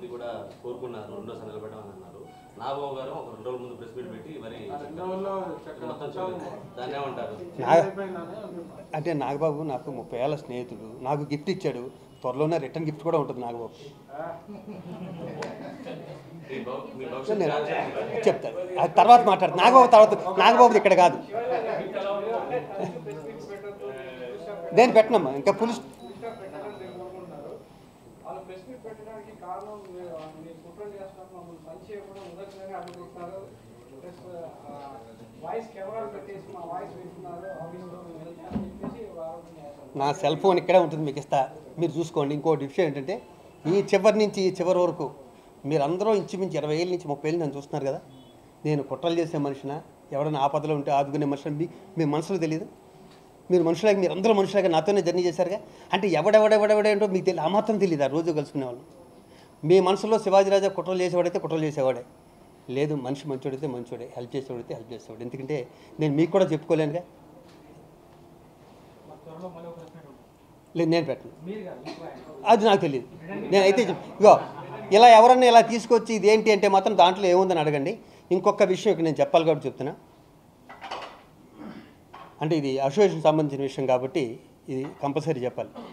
మంది కూడా కోరుకున్నారు రెండోసారి నిలబెట్టమని అన్నారు నాగబాబు గారు ఒక రెండు రోజుల ముందు ప్రెస్ మీట్ పెట్టి మరి మొత్తం చెప్పారు దాన్ని ఏమంటారు నా- అంటే నాగబాబు నాకు ముప్పై ఏళ్ళ స్నేహితుడు నాకు గిఫ్ట్ ఇచ్చాడు త్వరలోనే రిటర్న్ గిఫ్ట్ కూడా ఉంటుంది నాగబాబు మీ భవ- మీ భవిష్యత్ నేను కార్యాచరణ చెప్తాను అది తర్వాత మాట్లాడు నాగబాబు తర్వాత నాగబాబుది ఇక్కడ కాదు నేను పెట్టనమ్మా ఇంకా పులిస్ వాళ్ళు ప్రెస్ మీట్ పెట్టడానికి కారణం మీరు మీరు కుట్ర చేస్తున్నారు మమ్మల్ని పని చేయకుండా ఉదయంగానే అడ్డుకుంటున్నారు ప్లస్ వాయిస్ కెమెరాలు పెట్టేసి మా వాయిస్ వింటున్నారు ఆఫీస్లో మేము వెళ్తామని చెప్పేసి ఆరోపణ చేస్తారు నా సెల్ ఫోన్ ఇక్కడే ఉంటుంది మీకు ఇస్తా మీరు చూసుకోండి ఇంకో విషయం ఏంటంటే ఈ చివరి నుంచి ఈ చివరి వరకు మీరందరూ ఇంచుమించు ఇరవై ఏళ్ళ నుంచి ముప్పై ఏళ్ళు నన్ను చూస్తున్నారు కదా నేను కుట్రలు చేసే మనిషిన ఎవరైనా ఆపదలో ఉంటే ఆదుకునే మనిషిని మీ మీ మనసులో తెలియదు మీరు మనుషులాగా మీరు అందరూ మనుషులాగా నాతోనే జర్నీ చేశారుగా అంటే ఎవడెవడెవడెవడేంటో మీకు తెలియదు ఆ మాత్రం తెలియదు ఆ రోజు కలుసుకునేవాళ్ళు మీ మనసులో శివాజీరాజా కుట్రలు చేసేవాడైతే కుట్రలు చేసేవాడే లేదు మనిషి మంచోడైతే మంచోడే హెల్ప్ చేసేవాడైతే హెల్ప్ చేసేవాడు ఎందుకంటే నేను మీకు కూడా చెప్పుకోలేనుగా త్వరలో మళ్ళీ ఒక ప్రెస్ మీట్ ఉంటుంది లేదు నేను పెట్టను మీరు కాదు ఇంకో ఆయన. అది నాకు తెలియదు నేనైతే చెప్- ఇగో ఇలా ఎవరన్నా ఇలా తీసుకొచ్చి ఇది ఏంటి అంటే మాత్రం దాంట్లో ఏముందని అడగండి ఇంకొక విషయం ఇక్కడ నేను చెప్పాలి కాబట్టి చెప్తున్నా అంటే ఇది అసోసియేషన్ సంబంధించిన విషయం కాబట్టి ఇది కంపల్సరీ చెప్పాలి